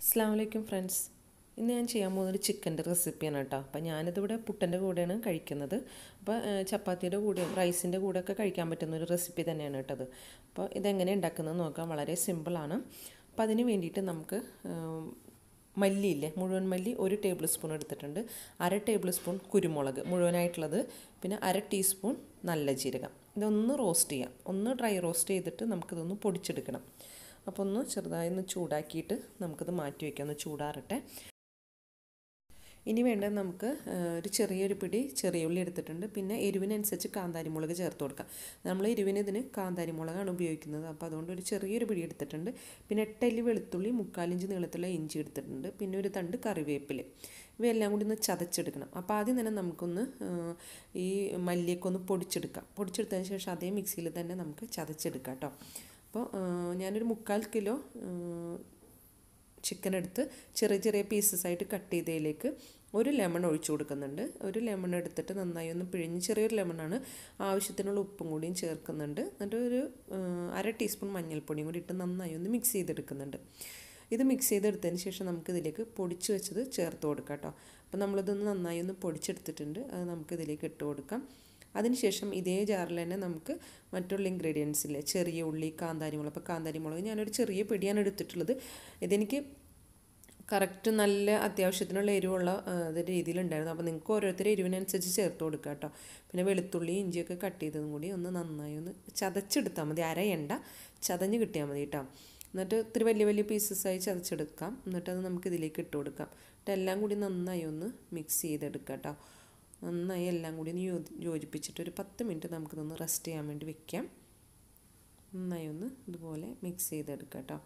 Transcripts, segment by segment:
അസ്സാം വലൈക്കും ഫ്രണ്ട്സ് ഇന്ന് ഞാൻ ചെയ്യാൻ പോകുന്നത് ചിക്കൻ്റെ റെസിപ്പിയാണ് കേട്ടോ അപ്പോൾ ഞാനിതിവിടെ പുട്ടൻ്റെ കൂടെയാണ് കഴിക്കുന്നത് അപ്പോൾ ചപ്പാത്തിയുടെ കൂടെ റൈസിൻ്റെ കൂടെ ഒക്കെ കഴിക്കാൻ പറ്റുന്ന ഒരു റെസിപ്പി തന്നെയാണ് കേട്ടത് അപ്പോൾ ഇതെങ്ങനെ ഉണ്ടാക്കുന്നത് നോക്കാം വളരെ സിമ്പിളാണ് അപ്പോൾ അതിന് വേണ്ടിയിട്ട് നമുക്ക് മല്ലിയില്ലേ മുഴുവൻ മല്ലി ഒരു ടേബിൾ സ്പൂൺ എടുത്തിട്ടുണ്ട് അര ടേബിൾ സ്പൂൺ കുരുമുളക് മുഴുവനായിട്ടുള്ളത് പിന്നെ അര ടീസ്പൂൺ നല്ല ജീരകം ഇതൊന്ന് റോസ്റ്റ് ചെയ്യാം ഒന്ന് ഡ്രൈ റോസ്റ്റ് ചെയ്തിട്ട് നമുക്കിതൊന്ന് പൊടിച്ചെടുക്കണം അപ്പോൾ ഒന്ന് ചെറുതായി ഒന്ന് ചൂടാക്കിയിട്ട് നമുക്കിത് മാറ്റി വയ്ക്കാം ഒന്ന് ചൂടാറട്ടെ ഇനി വേണ്ടത് നമുക്ക് ഒരു ചെറിയൊരു പിടി ചെറിയ ഉള്ളി എടുത്തിട്ടുണ്ട് പിന്നെ എരിവിനനുസരിച്ച് കാന്താരി മുളക് ചേർത്ത് കൊടുക്കാം നമ്മൾ എരിവിന് ഇതിന് കാന്താരി മുളകാണ് ഉപയോഗിക്കുന്നത് അപ്പോൾ അതുകൊണ്ട് ഒരു ചെറിയൊരു പിടി എടുത്തിട്ടുണ്ട് പിന്നെ എട്ടല്ലി വെളുത്തുള്ളി മുക്കാലിഞ്ച് നീളത്തുള്ള ഇഞ്ചി എടുത്തിട്ടുണ്ട് പിന്നെ ഒരു തണ്ട് കറിവേപ്പില ഇവയെല്ലാം കൂടി ഒന്ന് ചതച്ചെടുക്കണം അപ്പോൾ ആദ്യം തന്നെ നമുക്കൊന്ന് ഈ മല്ലിയൊക്കെ ഒന്ന് പൊടിച്ചെടുക്കാം പൊടിച്ചെടുത്തതിന് ശേഷം അതേ മിക്സിയിൽ തന്നെ നമുക്ക് ചതച്ചെടുക്കാം കേട്ടോ അപ്പോൾ ഞാനൊരു മുക്കാൽ കിലോ ചിക്കൻ എടുത്ത് ചെറിയ ചെറിയ പീസസ് ആയിട്ട് കട്ട് ചെയ്തതിലേക്ക് ഒരു ലെമൺ ഒഴിച്ചു കൊടുക്കുന്നുണ്ട് ഒരു ലെമൺ എടുത്തിട്ട് നന്നായി ഒന്ന് പിഴിഞ്ഞ് ചെറിയൊരു ലെമണാണ് ആവശ്യത്തിനുള്ള ഉപ്പും കൂടിയും ചേർക്കുന്നുണ്ട് എന്നിട്ട് ഒരു അര ടീസ്പൂൺ മഞ്ഞൾപ്പൊടിയും കൂടി ഇട്ട് നന്നായി ഒന്ന് മിക്സ് ചെയ്തെടുക്കുന്നുണ്ട് ഇത് മിക്സ് ചെയ്തെടുത്തതിന് ശേഷം നമുക്ക് ഇതിലേക്ക് പൊടിച്ച് വെച്ചത് ചേർത്ത് കൊടുക്കാം കേട്ടോ അപ്പോൾ നമ്മളിതൊന്ന് നന്നായി ഒന്ന് പൊടിച്ചെടുത്തിട്ടുണ്ട് അത് നമുക്ക് ഇതിലേക്ക് ഇട്ട് കൊടുക്കാം അതിനുശേഷം ഇതേ ജാറിൽ തന്നെ നമുക്ക് മറ്റുള്ള ഇൻഗ്രീഡിയൻസില്ലേ ചെറിയ ഉള്ളി കാന്താരി മുളക് അപ്പോൾ കാന്താരി മുളക് ഞാനൊരു ചെറിയ പിടിയാണ് എടുത്തിട്ടുള്ളത് ഇതെനിക്ക് കറക്റ്റ് നല്ല അത്യാവശ്യത്തിനുള്ള എരിവുള്ള രീതിയിലുണ്ടായിരുന്നു അപ്പോൾ നിങ്ങൾക്ക് ഓരോരുത്തരും എരിവിനനുസരിച്ച് ചേർത്ത് കൊടുക്കുക കേട്ടോ പിന്നെ വെളുത്തുള്ളി ഇഞ്ചിയൊക്കെ കട്ട് ചെയ്തതും കൂടി ഒന്ന് നന്നായി ഒന്ന് ചതച്ചെടുത്താൽ മതി അരയണ്ട ചതഞ്ഞ് കിട്ടിയാൽ മതി കേട്ടോ എന്നിട്ട് ഇത്തിരി വലിയ വലിയ പീസസായി ചതച്ചെടുക്കാം എന്നിട്ട് അത് നമുക്ക് ഇതിലേക്ക് ഇട്ട് കൊടുക്കാം എന്നിട്ട് എല്ലാം കൂടി നന്നായി ഒന്ന് മിക്സ് ചെയ്തെടുക്കാം കേട്ടോ നന്നായി എല്ലാം കൂടി ഒന്ന് യോജിപ്പിച്ചിട്ട് ഒരു പത്ത് മിനിറ്റ് നമുക്കിതൊന്ന് റെസ്റ്റ് ചെയ്യാൻ വേണ്ടി വെക്കാം നന്നായി ഒന്ന് ഇതുപോലെ മിക്സ് ചെയ്തെടുക്കാം കേട്ടോ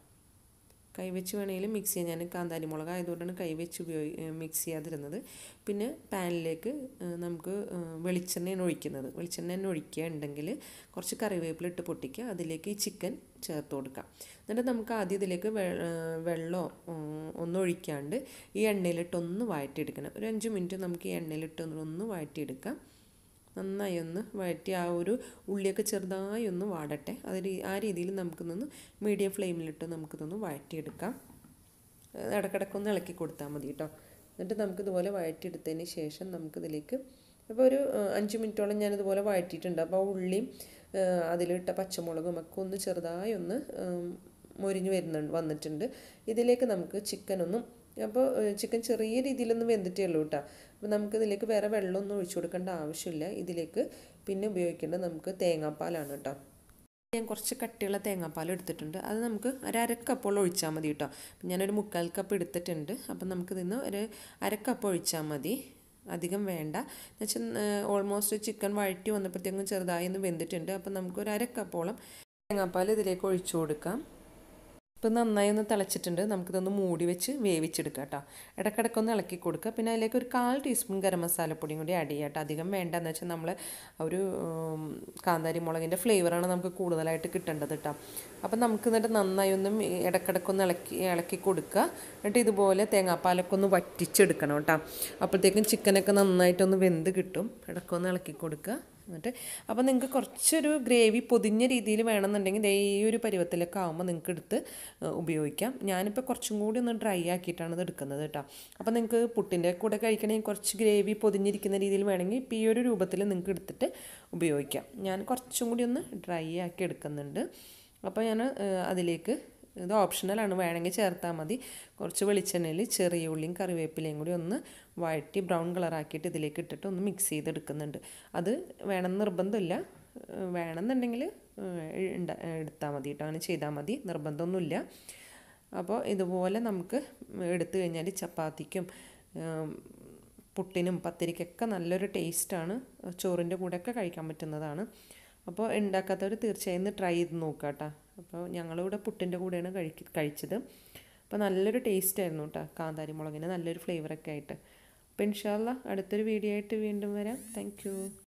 കൈവച്ച് വേണമെങ്കിലും മിക്സ് ചെയ്യാൻ ഞാൻ കാന്താരി മുളക് ആയതുകൊണ്ടാണ് കൈവച്ച് ഉപയോഗി മിക്സ് ചെയ്യാതിരുന്നത് പിന്നെ പാനിലേക്ക് നമുക്ക് വെളിച്ചെണ്ണയാണ് ഒഴിക്കുന്നത് വെളിച്ചെണ്ണ തന്നെ ഒഴിക്കുക ഉണ്ടെങ്കിൽ കുറച്ച് കറിവേപ്പില ഇട്ട് പൊട്ടിക്കുക അതിലേക്ക് ഈ ചിക്കൻ ചേർത്ത് കൊടുക്കാം എന്നിട്ട് നമുക്ക് ആദ്യം ഇതിലേക്ക് വെള്ളമോ ഒന്നും ഒഴിക്കാണ്ട് ഈ എണ്ണയിലിട്ടൊന്ന് വഴറ്റിയെടുക്കണം ഒരു അഞ്ച് മിനിറ്റ് നമുക്ക് ഈ എണ്ണയിലിട്ട് ഒന്ന് വഴറ്റിയെടുക്കാം നന്നായി ഒന്ന് വഴറ്റി ആ ഒരു ഉള്ളിയൊക്കെ ചെറുതായി ഒന്ന് വാടട്ടെ അത് ആ രീതിയിൽ നമുക്കിതൊന്ന് മീഡിയം ഫ്ലെയിമിലിട്ട് നമുക്കിതൊന്ന് വഴറ്റിയെടുക്കാം ഇടക്കിടക്കൊന്ന് ഇളക്കി കൊടുത്താൽ മതി കേട്ടോ എന്നിട്ട് നമുക്കിതുപോലെ വഴറ്റിയെടുത്തതിന് ശേഷം നമുക്കിതിലേക്ക് അപ്പോൾ ഒരു അഞ്ച് മിനിറ്റോളം ഞാനിതുപോലെ വഴറ്റിയിട്ടുണ്ട് അപ്പോൾ ഉള്ളിയും അതിലിട്ട പച്ചമുളകും ഒക്കെ ഒന്ന് ചെറുതായി ഒന്ന് മൊരിഞ്ഞ് വരുന്നുണ്ട് വന്നിട്ടുണ്ട് ഇതിലേക്ക് നമുക്ക് ചിക്കനൊന്നും അപ്പോൾ ചിക്കൻ ചെറിയ രീതിയിലൊന്നും വെന്തിട്ടേ ഉള്ളൂ കേട്ടോ അപ്പോൾ നമുക്ക് ഇതിലേക്ക് വേറെ വെള്ളമൊന്നും ഒഴിച്ചു കൊടുക്കേണ്ട ആവശ്യമില്ല ഇതിലേക്ക് പിന്നെ ഉപയോഗിക്കേണ്ടത് നമുക്ക് തേങ്ങാപ്പാലാണ് കേട്ടോ ഞാൻ കുറച്ച് കട്ടിയുള്ള തേങ്ങാപ്പാൽ എടുത്തിട്ടുണ്ട് അത് നമുക്ക് ഒരു അരക്കപ്പോൾ ഒഴിച്ചാൽ മതി കേട്ടോ അപ്പം ഞാനൊരു മുക്കാൽ കപ്പ് എടുത്തിട്ടുണ്ട് അപ്പം നമുക്കിതിന്ന് ഒരു അരക്കപ്പ് ഒഴിച്ചാൽ മതി അധികം വേണ്ട എന്നുവെച്ചാൽ ഓൾമോസ്റ്റ് ചിക്കൻ വഴറ്റി വന്നപ്പോഴത്തേക്കും ചെറുതായി ഒന്ന് വെന്തിട്ടുണ്ട് അപ്പം നമുക്കൊരു അരക്കപ്പോളം തേങ്ങാപ്പാൽ ഇതിലേക്ക് ഒഴിച്ചു കൊടുക്കാം ഇപ്പം നന്നായി ഒന്ന് തിളച്ചിട്ടുണ്ട് നമുക്കിതൊന്ന് മൂടി വെച്ച് വേവിച്ചെടുക്കാം കേട്ടോ ഇടക്കിടക്കൊന്ന് ഇളക്കി കൊടുക്കുക പിന്നെ അതിലേക്ക് ഒരു കാൽ ടീസ്പൂൺ ഗരം മസാലപ്പൊടിയും കൂടി ആഡ് ചെയ്യാം കേട്ടോ അധികം വേണ്ടെന്ന് വെച്ചാൽ നമ്മൾ ഒരു കാന്താരി മുളകിൻ്റെ ഫ്ലേവറാണ് നമുക്ക് കൂടുതലായിട്ട് കിട്ടേണ്ടത് കേട്ടോ അപ്പം നമുക്ക് എന്നിട്ട് നന്നായി ഒന്ന് ഇടക്കിടക്കൊന്ന് ഇളക്കി ഇളക്കി കൊടുക്കുക എന്നിട്ട് ഇതുപോലെ തേങ്ങാപ്പാലൊക്കെ ഒന്ന് വറ്റിച്ചെടുക്കണം കേട്ടോ അപ്പോഴത്തേക്കും ചിക്കനൊക്കെ നന്നായിട്ടൊന്ന് വെന്ത് കിട്ടും ഇടക്കൊന്ന് ഇളക്കി കൊടുക്കുക എന്നിട്ട് അപ്പോൾ നിങ്ങൾക്ക് കുറച്ചൊരു ഗ്രേവി പൊതിഞ്ഞ രീതിയിൽ വേണമെന്നുണ്ടെങ്കിൽ ഈ ഒരു പരുവത്തിലൊക്കെ ആകുമ്പോൾ നിങ്ങൾക്ക് എടുത്ത് ഉപയോഗിക്കാം ഞാനിപ്പോൾ കുറച്ചും കൂടി ഒന്ന് ഡ്രൈ ആക്കിയിട്ടാണ് ഇത് എടുക്കുന്നത് കേട്ടോ അപ്പോൾ നിങ്ങൾക്ക് പുട്ടിൻ്റെ കൂടെ കഴിക്കണമെങ്കിൽ കുറച്ച് ഗ്രേവി പൊതിഞ്ഞിരിക്കുന്ന രീതിയിൽ വേണമെങ്കിൽ ഇപ്പോൾ ഈ ഒരു രൂപത്തിൽ നിങ്ങൾക്ക് എടുത്തിട്ട് ഉപയോഗിക്കാം ഞാൻ കുറച്ചും കൂടി ഒന്ന് ഡ്രൈ ആക്കി എടുക്കുന്നുണ്ട് അപ്പോൾ ഞാൻ അതിലേക്ക് ഇത് ഓപ്ഷണലാണ് വേണമെങ്കിൽ ചേർത്താൽ മതി കുറച്ച് വെളിച്ചെണ്ണയിൽ ചെറിയ ഉള്ളിയും കറിവേപ്പിലയും കൂടി ഒന്ന് വഴറ്റി ബ്രൗൺ കളറാക്കിയിട്ട് ഇതിലേക്ക് ഇട്ടിട്ട് ഒന്ന് മിക്സ് ചെയ്തെടുക്കുന്നുണ്ട് അത് വേണം നിർബന്ധമില്ല വേണമെന്നുണ്ടെങ്കിൽ എടുത്താൽ മതി കേട്ടോ അങ്ങനെ ചെയ്താൽ മതി നിർബന്ധമൊന്നുമില്ല അപ്പോൾ ഇതുപോലെ നമുക്ക് എടുത്തു കഴിഞ്ഞാൽ ചപ്പാത്തിക്കും പുട്ടിനും പത്തിരിക്കൊക്കെ നല്ലൊരു ടേസ്റ്റാണ് ചോറിൻ്റെ കൂടെയൊക്കെ കഴിക്കാൻ പറ്റുന്നതാണ് അപ്പോൾ ഉണ്ടാക്കാത്തവർ തീർച്ചയായും ട്രൈ ചെയ്ത് നോക്കുക കേട്ടോ അപ്പോൾ ഞങ്ങളിവിടെ പുട്ടിൻ്റെ കൂടെയാണ് കഴി കഴിച്ചത് അപ്പോൾ നല്ലൊരു ടേസ്റ്റ് ആയിരുന്നു കേട്ടോ കാന്താരി മുളകിന് നല്ലൊരു ഫ്ലേവറൊക്കെ ആയിട്ട് അപ്പോൾ ഇൻഷാല്ല അടുത്തൊരു വീഡിയോ ആയിട്ട് വീണ്ടും വരാം താങ്ക്